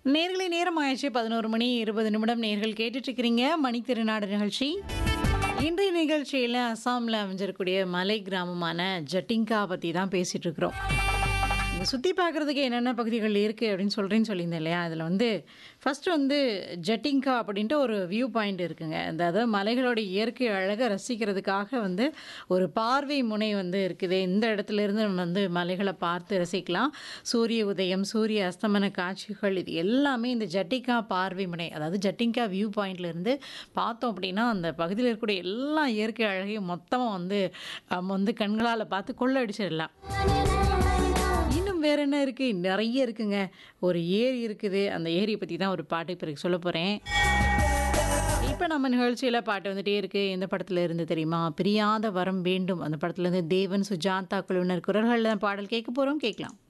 நேர்களை நேரம் ஆயிடுச்சு பதினோரு மணி இருபது நிமிடம் நேர்கள் கேட்டுட்டு இருக்கிறீங்க மணி திருநாடு நிகழ்ச்சி இன்றைய நிகழ்ச்சியில் அசாமில் அமைஞ்சிருக்கக்கூடிய மலை கிராமமான ஜட்டிங்கா பற்றி தான் பேசிகிட்டு இருக்கிறோம் இங்கே சுற்றி பார்க்குறதுக்கு என்னென்ன பகுதிகள் இருக்குது அப்படின்னு சொல்கிறேன்னு சொல்லியிருந்தேன் இல்லையா அதில் வந்து ஃபஸ்ட்டு வந்து ஜட்டிங்கா அப்படின்ட்டு ஒரு வியூ பாயிண்ட் இருக்குங்க அந்த அதாவது மலைகளோட இயற்கை அழகை ரசிக்கிறதுக்காக வந்து ஒரு பார்வை முனை வந்து இருக்குது இந்த இடத்துல இருந்து நம்ம வந்து மலைகளை பார்த்து ரசிக்கலாம் சூரிய உதயம் சூரிய அஸ்தமன காட்சிகள் இது எல்லாமே இந்த ஜட்டிங்கா பார்வை முனை அதாவது ஜட்டிங்கா வியூ பாயிண்ட்ல இருந்து பார்த்தோம் அப்படின்னா அந்த பகுதியில் இருக்கக்கூடிய எல்லா இயற்கை அழகையும் மொத்தமாக வந்து நம்ம வந்து கண்களால் பார்த்து கொள்ளடிச்சிடலாம் இன்னும் வேற என்ன இருக்கு நிறைய இருக்குங்க ஒரு ஏரி இருக்குது அந்த ஏரியை பற்றி தான் ஒரு பாட்டு பிறகு சொல்ல போகிறேன் இப்போ நம்ம நிகழ்ச்சியில் பாட்டு வந்துட்டே இருக்கு எந்த படத்துல இருந்து தெரியுமா பிரியாத வரம் வேண்டும் அந்த படத்துல இருந்து தேவன் சுஜாதா குழுவினர் குரல்களில் பாடல் கேட்க போகிறோம் கேட்கலாம்